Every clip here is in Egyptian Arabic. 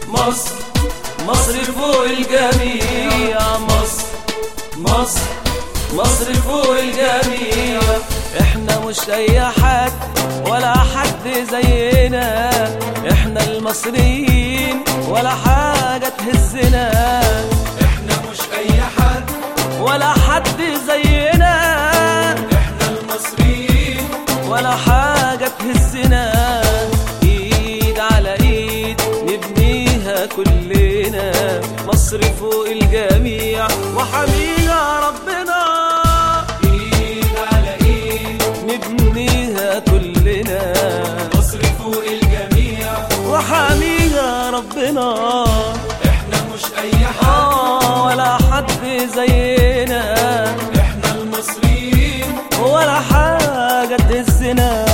مصر مصر فوق الجميع مصر مصر مصر فوق الجميع احنا مش اي حد ولا حد زينا احنا المصريين ولا حاجة تهزنا احنا مش اي حد ولا حد زينا احنا المصريين ولا حاجة تهزنا ايد على ايد نبنيها كلنا مصر فوق الجميع وحميها ربنا ايد على ايد نبنيها كلنا مصر فوق الجميع وحميها ربنا احنا مش اي حد آه ولا حد زينا احنا المصريين ولا حاجة تهزنا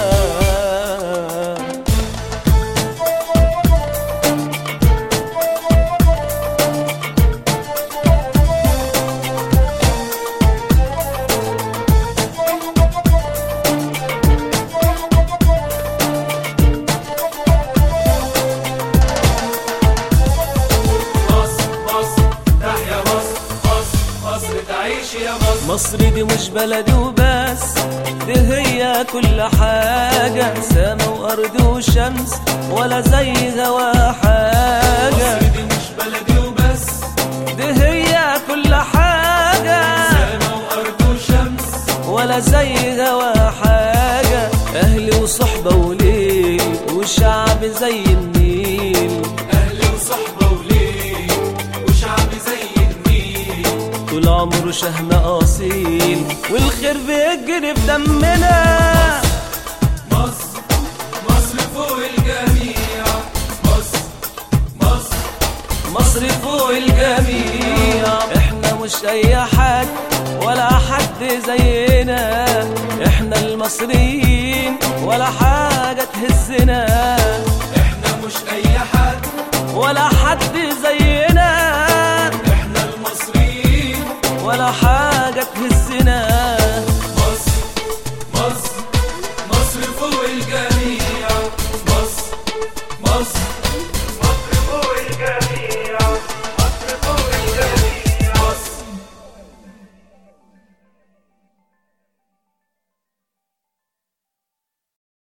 مصر مصر تحيا مصر مصر مصر تعيش يا مصر مصر دي مش بلدي وبس دي هي كل حاجة سما وأرض وشمس ولا زيها ولا حاجة مصر دي مش بلدي وبس دي هي كل حاجة سما وارض وشمس ولا زيها ولا حاجة أهل وصحبة وليل وشعب زي النيل اهل وصحبه وليل وشعب زي النيل طول عمره شهم أصيل والخير بيجري في دمنا مصر مصر فوق الجميع مصر مصر مصر فوق الجميع احنا مش اي حد ولا حد زينا احنا المصريين ولا حاجة تهزنا احنا مش اي حد ولا حد زينا احنا المصريين ولا حاجة